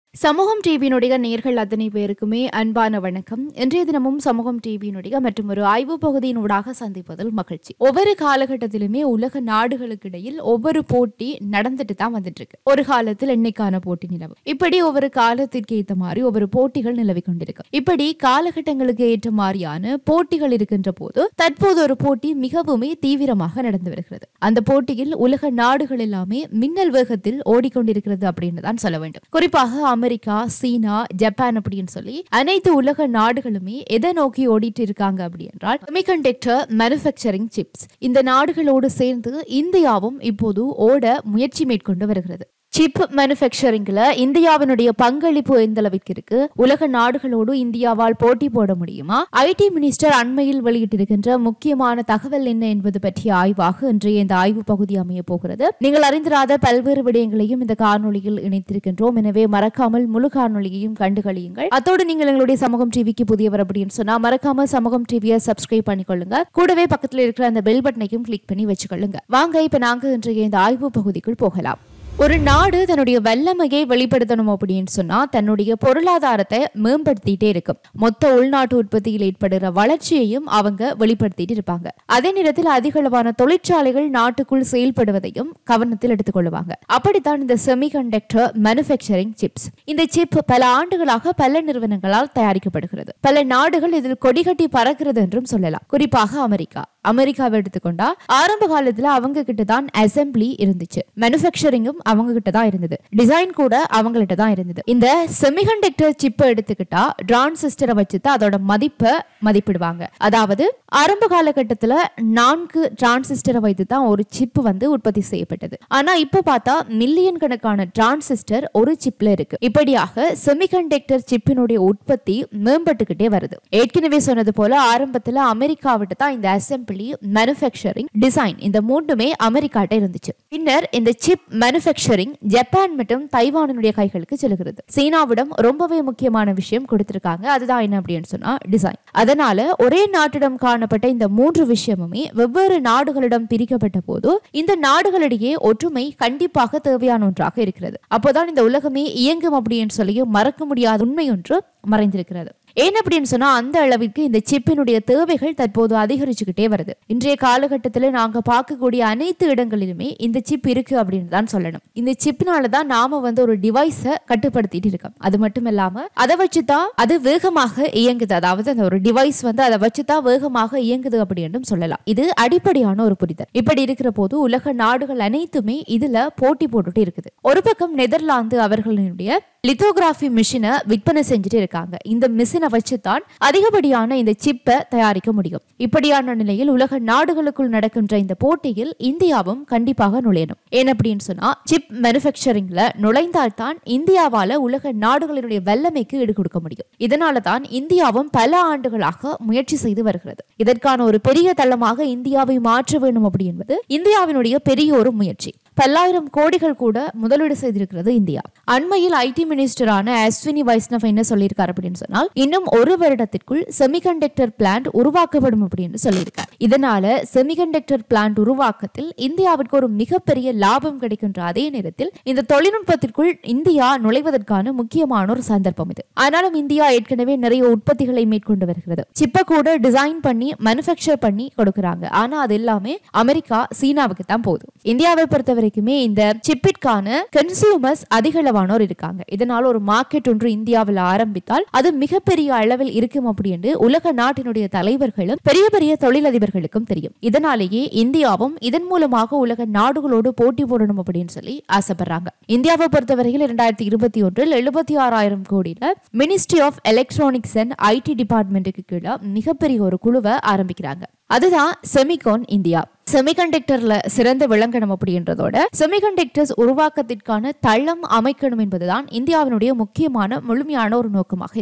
சமூகம் டிவியினுடைய நேர்கள் அத்தனை பேருக்குமே அன்பான வணக்கம் இன்றைய தினமும் சமூகம் டிவியினுடைய மற்றும் ஒரு ஆய்வு பகுதியினூடாக சந்திப்பதில் மகிழ்ச்சி ஒவ்வொரு காலகட்டத்திலுமே உலக நாடுகளுக்கு இடையில் ஒவ்வொரு போட்டி நடந்துட்டு தான் வந்துட்டு இருக்கு ஒரு காலத்தில் எண்ணெய்க்கான போட்டி நிலவு இப்படி ஒவ்வொரு காலத்திற்கு ஏற்ற மாதிரி ஒவ்வொரு போட்டிகள் நிலவி கொண்டிருக்கு இப்படி காலகட்டங்களுக்கு ஏற்ற மாதிரியான போட்டிகள் இருக்கின்ற போது தற்போது ஒரு போட்டி மிகவுமே தீவிரமாக நடந்து வருகிறது அந்த போட்டியில் உலக நாடுகள் எல்லாமே மின்னல் வேகத்தில் ஓடிக்கொண்டிருக்கிறது அப்படின்னு தான் சொல்ல வேண்டும் குறிப்பாக அமெரிக்கா சீனா ஜப்பான் அப்படின்னு சொல்லி அனைத்து உலக நாடுகளுமே எதை நோக்கி ஓடிட்டு இருக்காங்க அப்படி என்றால் செமிகண்டக்டர் மேனுஃபேக்சரிங் சிப்ஸ் இந்த நாடுகளோடு சேர்ந்து இந்தியாவும் இப்போது ஓட முயற்சி மேற்கொண்டு வருகிறது சிப் மேனுஃபேக்சரிங்ல இந்தியாவினுடைய பங்களிப்பு எந்த அளவுக்கு இருக்கு உலக நாடுகளோடு இந்தியாவால் போட்டி போட முடியுமா ஐடி மினிஸ்டர் அண்மையில் வெளியிட்டிருக்கின்ற முக்கியமான தகவல் என்ன என்பது பற்றிய ஆய்வாக இன்றைய இந்த ஆய்வு பகுதி அமைய போகிறது நீங்கள் அறிந்திராத பல்வேறு விடயங்களையும் இந்த காணொளியில் இணைத்திருக்கின்றோம் எனவே மறக்காமல் முழு காணொளியையும் கண்டுகளியுங்கள் அத்தோடு நீங்கள் எங்களுடைய சமூகம் டிவிக்கு புதியவர் அப்படின்னு சொன்னா மறக்காம சமூகம் டிவியை சப்ஸ்கிரைப் பண்ணிக்கொள்ளுங்க கூடவே பக்கத்தில் இருக்கிற அந்த பெல் பட்டனையும் கிளிக் பண்ணி வச்சுக்கொள்ளுங்க வாங்க இப்ப நாங்க இன்றைய இந்த ஆய்வு பகுதிக்குள் போகலாம் ஒரு நாடு தன்னுடைய வல்லமையை வெளிப்படுத்தணும் அப்படின்னு சொன்னா தன்னுடைய பொருளாதாரத்தை மேம்படுத்திட்டே இருக்கும் மொத்த உள்நாட்டு உற்பத்தியில் ஏற்படுகிற வளர்ச்சியையும் அவங்க வெளிப்படுத்திட்டு இருப்பாங்க அதே நேரத்தில் அதிக அளவான தொழிற்சாலைகள் நாட்டுக்குள் செயல்படுவதையும் கவனத்தில் எடுத்துக்கொள்வாங்க அப்படித்தான் இந்த செமிகண்டக்டர் மேனுஃபேக்சரிங் சிப்ஸ் இந்த சிப் பல ஆண்டுகளாக பல நிறுவனங்களால் தயாரிக்கப்படுகிறது பல நாடுகள் இதில் கொடிகட்டி பறக்கிறது என்றும் சொல்லலாம் குறிப்பாக அமெரிக்கா அமெரிக்காவை எடுத்துக்கொண்டா ஆரம்ப காலத்துல அவங்க கிட்ட தான் அசம்பிளி இருந்துச்சு மேனுஃபேக்சரிங்கும் அவங்க கிட்ட தான் இருந்தது டிசைன் கூட அவங்கள்ட்ட தான் இருந்தது இந்த செமிகண்டக்டர் சிப்பை எடுத்துக்கிட்டா டிரான்சிஸ்டரை வச்சு தான் அதோட மதிப்பை மதிப்பிடுவாங்க அதாவது ஆரம்ப காலகட்டத்துல நான்கு டிரான்சிஸ்டரை வைத்து தான் ஒரு சிப் வந்து உற்பத்தி செய்யப்பட்டது ஆனா இப்ப பார்த்தா மில்லியன் கணக்கான டிரான்சிஸ்டர் ஒரு சிப்ல இருக்கு இப்படியாக செமிகண்டக்டர் சிப்பினுடைய உற்பத்தி மேம்பட்டுக்கிட்டே வருது ஏற்கனவே சொன்னது போல ஆரம்பத்துல அமெரிக்காவிட்ட தான் இந்த அசம்பிளி மேனுஃபேக்சரிங் டிசைன் இந்த மூன்றுமே அமெரிக்காட்ட இருந்துச்சு பின்னர் இந்த சிப் மேனுஃபேக்சரிங் ஜப்பான் மற்றும் தைவானினுடைய கைகளுக்கு செல்கிறது சீனாவிடம் ரொம்பவே முக்கியமான விஷயம் கொடுத்திருக்காங்க அதுதான் என்ன அப்படின்னு சொன்னா டிசைன் அதனால ஒரே நாட்டிடம் காணப்பட்ட இந்த மூன்று விஷயமுமே வெவ்வேறு நாடுகளிடம் பிரிக்கப்பட்ட போது இந்த நாடுகளிடையே ஒற்றுமை கண்டிப்பாக தேவையான ஒன்றாக இருக்கிறது அப்போதான் இந்த உலகமே இயங்கும் அப்படின்னு சொல்லி மறக்க முடியாத உண்மை ஒன்று மறைந்திருக்கிறது ஏன் அப்படின்னு சொன்னா அந்த அளவிற்கு இந்த சிப்பினுடைய தேவைகள் தற்போது அதிகரிச்சுக்கிட்டே வருது இன்றைய காலகட்டத்தில் நாங்க பார்க்கக்கூடிய அனைத்து இடங்களிலுமே இந்த சிப் இருக்கு அப்படின்னு தான் சொல்லணும் இந்த சிப்னால தான் நாம வந்து ஒரு டிவைஸை கட்டுப்படுத்திட்டு இருக்கோம் அது மட்டும் இல்லாம அதை வச்சு தான் அது வேகமாக இயங்குது அதாவது அந்த ஒரு டிவைஸ் வந்து அதை வச்சு தான் வேகமாக இயங்குது அப்படின்னு சொல்லலாம் இது அடிப்படையான ஒரு புரிதல் இப்படி இருக்கிற போது உலக நாடுகள் அனைத்துமே இதுல போட்டி போட்டுட்டு இருக்குது ஒரு பக்கம் நெதர்லாந்து அவர்களுடைய லித்தோகிராஃபி மிஷினை விற்பனை செஞ்சுட்டு இருக்காங்க இந்த மிஷினை வச்சு தான் அதிகப்படியான இந்த சிப்பை தயாரிக்க முடியும் இப்படியான நிலையில் உலக நாடுகளுக்குள் நடக்கின்ற இந்த போட்டியில் இந்தியாவும் கண்டிப்பாக நுழையணும் ஏன் அப்படின்னு சொன்னா சிப் மேனுஃபேக்சரிங்ல நுழைந்தால் தான் இந்தியாவால உலக நாடுகளினுடைய வல்லமைக்கு ஈடு கொடுக்க முடியும் இதனால தான் இந்தியாவும் பல ஆண்டுகளாக முயற்சி செய்து வருகிறது இதற்கான ஒரு பெரிய தளமாக இந்தியாவை மாற்ற வேண்டும் அப்படி என்பது இந்தியாவினுடைய பெரிய ஒரு முயற்சி பல்லாயிரம் கோடிகள் கூட முதலீடு செய்திருக்கிறது இந்தியா அண்மையில் ஐடி மினிஸ்டரான அஸ்வினி வைஷ்ணவ் என்ன சொல்லியிருக்காரு அப்படின்னு சொன்னால் இன்னும் ஒரு வருடத்திற்குள் செமிகண்டக்டர் பிளான்ட் உருவாக்கப்படும் அப்படின்னு சொல்லியிருக்கார் இதனால செமிகண்டக்டர் பிளான்ட் உருவாக்கத்தில் இந்தியாவிற்கு ஒரு மிகப்பெரிய லாபம் கிடைக்கின்ற அதே நேரத்தில் இந்த தொழில்நுட்பத்திற்குள் இந்தியா நுழைவதற்கான முக்கியமான ஒரு சந்தர்ப்பம் இது ஆனாலும் இந்தியா ஏற்கனவே நிறைய உற்பத்திகளை மேற்கொண்டு வருகிறது சிப்பை கூட டிசைன் பண்ணி மேனுஃபேக்சர் பண்ணி கொடுக்கறாங்க ஆனா அது எல்லாமே அமெரிக்கா சீனாவுக்கு தான் போகுது இந்தியாவை பொறுத்த வரைக்குமே இந்த சிப்பிற்கான கன்சியூமர்ஸ் அதிகளவானோர் இருக்காங்க இதனால ஒரு மார்க்கெட் ஒன்று இந்தியாவில் ஆரம்பித்தால் அது மிகப்பெரிய அளவில் இருக்கும் அப்படின்னு உலக நாட்டினுடைய தலைவர்களும் பெரிய பெரிய தொழிலதிபர்களுக்கும் தெரியும் இதனாலேயே இந்தியாவும் இதன் மூலமாக உலக நாடுகளோடு போட்டி போடணும் அப்படின்னு சொல்லி ஆசைப்படுறாங்க இந்தியாவை பொறுத்தவரையில் இரண்டாயிரத்தி இருபத்தி ஒன்றில் எழுபத்தி ஆறாயிரம் கோடியில ministry of electronics and IT டிபார்ட்மெண்ட்டுக்கு கீழே மிகப்பெரிய ஒரு குழுவை ஆரம்பிக்கிறாங்க அதுதான் செமிகான் இந்தியா செமிகண்டக்டர்ல சிறந்து விளங்கணும் அப்படின்றதோட செமிகண்டக்டர்ஸ் உருவாக்கத்திற்கான தளம் அமைக்கணும் என்பதுதான் இந்தியாவினுடைய முக்கியமான முழுமையான ஒரு நோக்கமாக இருக்கிறது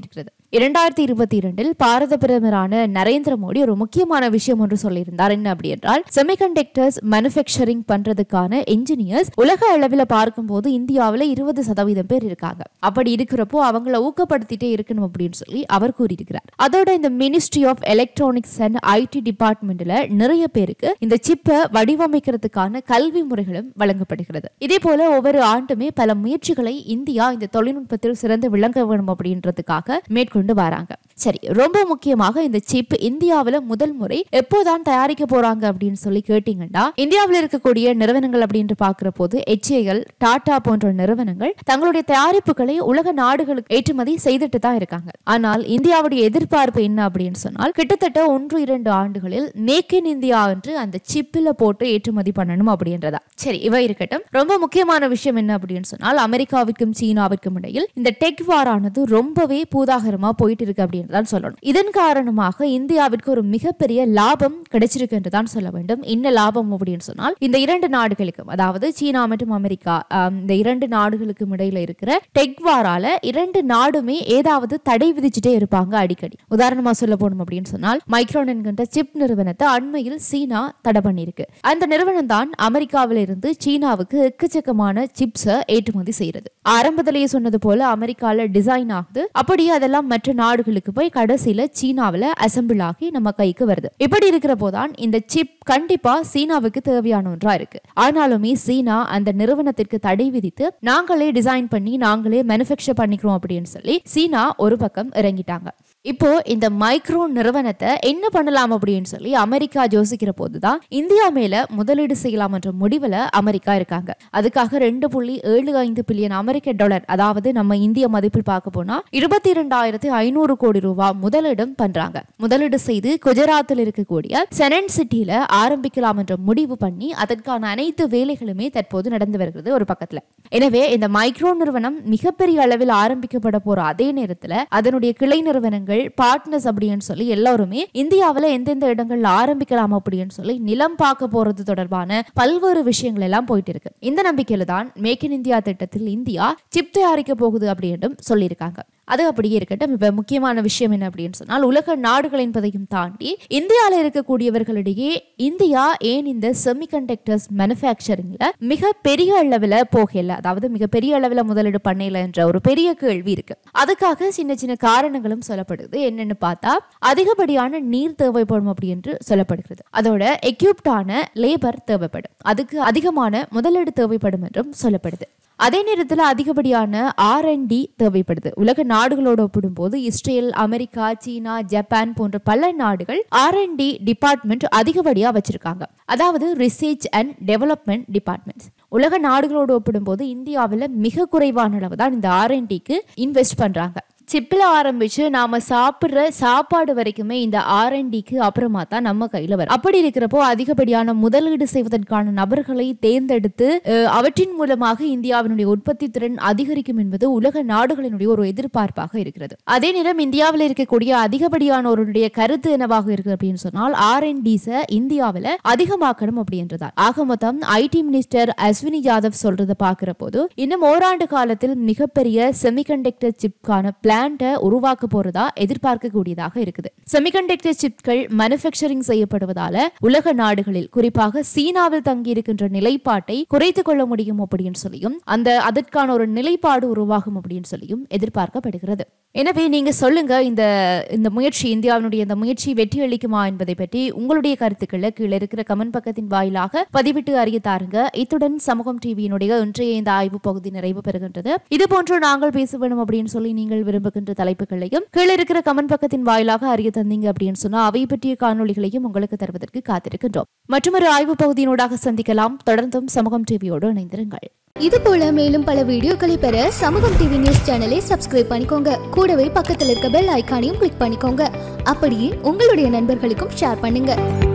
இரண்டாயிரத்தி இருபத்தி இரண்டில் பாரத பிரதமரான நரேந்திர மோடி ஒரு முக்கியமான விஷயம் ஒன்று சொல்லியிருந்தார் என்ன அப்படி என்றால் செமிகண்டக்டர்ஸ் மேனுஃபேக்சரிங் பண்றதுக்கான இன்ஜினியர்ஸ் உலக அளவில் பார்க்கும்போது இந்தியாவில் இருபது சதவீதம் பேர் இருக்காங்க அப்படி இருக்கிறப்போ அவங்கள ஊக்கப்படுத்திட்டே இருக்கணும் அப்படின்னு சொல்லி அவர் கூறியிருக்கிறார் அதோட இந்த ministry of electronics and IT டிபார்ட்மெண்ட்ல நிறைய பேருக்கு இந்த சிப்பை வடிவமைக்கிறதுக்கான கல்வி முறைகளும் வழங்கப்படுகிறது இதே போல ஒவ்வொரு ஆண்டுமே பல முயற்சிகளை இந்தியா இந்த தொழில்நுட்பத்தில் சிறந்து விளங்க வேண்டும் அப்படின்றதுக்காக மேற்கொண்டு வராங்க சரி ரொம்ப முக்கியமாக இந்த சிப் இந்தியாவில் முதல் முறை எப்போதான் தயாரிக்க போறாங்க அப்படின்னு சொல்லி கேட்டீங்கன்னா இந்தியாவில் இருக்கக்கூடிய நிறுவனங்கள் அப்படின்னு பார்க்கிற போது HAL டாடா போன்ற நிறுவனங்கள் தங்களுடைய தயாரிப்புகளை உலக நாடுகளுக்கு ஏற்றுமதி செய்துட்டு தான் இருக்காங்க ஆனால் இந்தியாவுடைய எதிர்பார்ப்பு என்ன அப்படின்னு சொன்னால் கிட்டத்தட்ட ஒன்று இரண்டு ஆண்டுகளில் மேக் இன் இந்தியா என்று அந்த சிப்பில் போட்டு ஏற்றுமதி பண்ணணும் அப்படின்றதா சரி இவை இருக்கட்டும் ரொம்ப முக்கியமான விஷயம் என்ன அப்படின்னு சொன்னால் அமெரிக்காவிற்கும் சீனாவிற்கும் இடையில் இந்த டெக் வாரானது ரொம்பவே பூதாகரமா போயிட்டு இருக்கு அப்படின்னு தான் சொல்லணும் இதன் காரணமாக இந்தியாவிற்கு ஒரு மிகப்பெரிய லாபம் கிடைச்சிருக்கு என்று தான் சொல்ல வேண்டும் என்ன லாபம் அப்படின்னு சொன்னால் இந்த இரண்டு நாடுகளுக்கும் அதாவது சீனா மற்றும் அமெரிக்கா ஆம், இந்த இரண்டு நாடுகளுக்கும் இடையில இருக்கிற டெக் வாரால இரண்டு நாடுமே ஏதாவது தடை விதிச்சுட்டே இருப்பாங்க அடிக்கடி உதாரணமா சொல்ல போனோம் அப்படின்னு சொன்னால் மைக்ரோன் என்கின்ற சிப் நிறுவனத்தை அண்மையில் சீனா தடை பண்ணியிருக்கு அந்த நிறுவனம் தான் அமெரிக்காவில இருந்து சீனாவுக்கு எக்கச்சக்கமான சிப்ஸை ஏற்றுமதி செய்யறது ஆரம்பத்திலேயே சொன்னது போல அமெரிக்கால டிசைன் ஆகுது அப்படியே அதெல்லாம் மற்ற நாடுகளுக்கு போய் கடைசியில சீனாவுல அசம்பிள் ஆகி நம்ம கைக்கு வருது இப்படி இருக்கிற போதான் இந்த சிப் கண்டிப்பா சீனாவுக்கு தேவையான ஒன்றா இருக்கு ஆனாலுமே சீனா அந்த நிறுவனத்திற்கு தடை விதித்து நாங்களே டிசைன் பண்ணி நாங்களே மேனுஃபேக்சர் பண்ணிக்கிறோம் அப்படின்னு சொல்லி சீனா ஒரு பக்கம் இறங்கிட்டாங்க இப்போ இந்த மைக்ரோ நிறுவனத்தை என்ன பண்ணலாம் அப்படின்னு சொல்லி அமெரிக்கா யோசிக்கிற போதுதான் இந்தியா மேல முதலீடு செய்யலாம் என்ற முடிவுல அமெரிக்கா இருக்காங்க அதுக்காக ரெண்டு புள்ளி ஏழு ஐந்து பில்லியன் அமெரிக்க டாலர் அதாவது நம்ம இந்திய மதிப்பில் பார்க்க போனா இருபத்தி இரண்டாயிரத்தி ஐநூறு கோடி ரூபாய் முதலீடும் பண்றாங்க முதலீடு செய்து குஜராத்தில் இருக்கக்கூடிய செனன் சிட்டியில ஆரம்பிக்கலாம் என்ற முடிவு பண்ணி அதற்கான அனைத்து வேலைகளுமே தற்போது நடந்து வருகிறது ஒரு பக்கத்துல எனவே இந்த மைக்ரோ நிறுவனம் மிகப்பெரிய அளவில் ஆரம்பிக்கப்பட போற அதே நேரத்துல அதனுடைய கிளை நிறுவனங்கள் பார்ட்னர்ஸ் அப்படின்னு சொல்லி எல்லாருமே இந்தியாவுல எந்தெந்த இடங்கள்ல ஆரம்பிக்கலாம் அப்படின்னு சொல்லி நிலம் பார்க்க போறது தொடர்பான பல்வேறு விஷயங்கள் எல்லாம் போயிட்டு இருக்கு இந்த நம்பிக்கையில தான் மேக் இன் இந்தியா திட்டத்தில் இந்தியா சிப் தயாரிக்க போகுது அப்படின்னும் சொல்லியிருக்காங்க அது அப்படியே இருக்கட்டும் இப்ப முக்கியமான விஷயம் என்ன அப்படின்னு சொன்னால் உலக நாடுகள் என்பதையும் தாண்டி இந்தியாவில் இருக்கக்கூடியவர்களிடையே இந்தியா ஏன் இந்த செமிகண்டக்டர்ஸ் மேனுஃபேக்சரிங்ல மிக பெரிய அளவில் போகல அதாவது மிக பெரிய அளவில் முதலீடு பண்ணல என்ற ஒரு பெரிய கேள்வி இருக்கு அதுக்காக சின்ன சின்ன காரணங்களும் சொல்லப்படுது என்னன்னு பார்த்தா அதிகப்படியான நீர் தேவைப்படும் அப்படி என்று சொல்லப்படுகிறது அதோட எக்யூப்டான லேபர் தேவைப்படும் அதுக்கு அதிகமான முதலீடு தேவைப்படும் என்றும் சொல்லப்படுது அதே நேரத்தில் அதிகப்படியான ஆர்என்டி தேவைப்படுது உலக நாடுகளோடு ஒப்பிடும்போது இஸ்ரேல் அமெரிக்கா சீனா ஜப்பான் போன்ற பல நாடுகள் ஆர்என்டி டிபார்ட்மெண்ட் அதிகப்படியா வச்சிருக்காங்க அதாவது ரிசர்ச் அண்ட் டெவலப்மெண்ட் டிபார்ட்மெண்ட்ஸ் உலக நாடுகளோடு ஒப்பிடும்போது இந்தியாவில் மிக குறைவான அளவு தான் இந்த ஆர்என்டிக்கு இன்வெஸ்ட் பண்றாங்க சிப்பில் ஆரம்பிச்சு நாம சாப்பிடுற சாப்பாடு வரைக்குமே இந்த ஆர்என்டிக்கு அப்புறமா தான் நம்ம கையில வரும் அப்படி இருக்கிறப்போ அதிகப்படியான முதலீடு செய்வதற்கான நபர்களை தேர்ந்தெடுத்து அஹ், அவற்றின் மூலமாக இந்தியாவினுடைய உற்பத்தி திறன் அதிகரிக்கும் என்பது உலக நாடுகளினுடைய ஒரு எதிர்பார்ப்பாக இருக்கிறது அதே நேரம் இந்தியாவில் இருக்கக்கூடிய அதிகப்படியானோருடைய கருத்து என்னவாக இருக்கு அப்படின்னு சொன்னால் ஆர்என்டிஸை இந்தியாவில் அதிகமாக்கணும் அப்படின்றதா ஆக மொத்தம் ஐடி மினிஸ்டர் அஸ்வினி யாதவ் சொல்றதை பார்க்கிற போது இன்னும் ஓராண்டு காலத்தில் மிகப்பெரிய செமிகண்டக்டர் சிப்கான பிளான்ட்டை உருவாக்க போறதா எதிர்பார்க்கக்கூடியதாக இருக்குது செமிகண்டக்டர் சிப்கள் மேனுஃபேக்சரிங் செய்யப்படுவதால உலக நாடுகளில் குறிப்பாக சீனாவில் தங்கி இருக்கின்ற நிலைப்பாட்டை குறைத்துக் கொள்ள முடியும் அப்படின்னு சொல்லியும் அந்த அதற்கான ஒரு நிலைப்பாடு உருவாகும் அப்படின்னு சொல்லியும் எதிர்பார்க்கப்படுகிறது எனவே நீங்க சொல்லுங்க இந்த இந்த முயற்சி இந்தியாவினுடைய இந்த முயற்சி வெற்றி அளிக்குமா என்பதை பற்றி உங்களுடைய கருத்துக்களை கீழே இருக்கிற கமெண்ட் பக்கத்தின் வாயிலாக பதிவிட்டு அறிய தாருங்க இத்துடன் சமூகம் டிவியினுடைய இன்றைய இந்த ஆய்வு பகுதி நிறைவு பெறுகின்றது இது போன்று நாங்கள் பேச வேணும் அப்படின்னு சொல்லி நீங்கள் விரும்புகின்ற தலைப்புகளையும் கீழே இருக்கிற கமெண்ட் பக்கத்தின் வாயிலாக அறிய தந்தீங்க அப்படின்னு சொன்னா அவை பற்றிய காணொளிகளையும் உங்களுக்கு தருவதற்கு காத்திருக்கின்றோம் மற்றொரு ஆய்வு பகுதியினூடாக சந்திக்கலாம் தொடர்ந்தும் சமூகம் டிவியோடு இணைந்திருங்கள் இது போல மேலும் பல வீடியோக்களை பெற சமூகம் டிவி நியூஸ் சேனலை சப்ஸ்கிரைப் பண்ணிக்கோங்க கூடவே பக்கத்தில் இருக்க பெல் ஐகானையும் கிளிக் பண்ணிக்கோங்க அப்படியே உங்களுடைய நண்பர்களுக்கும் ஷேர் பண்ணுங்க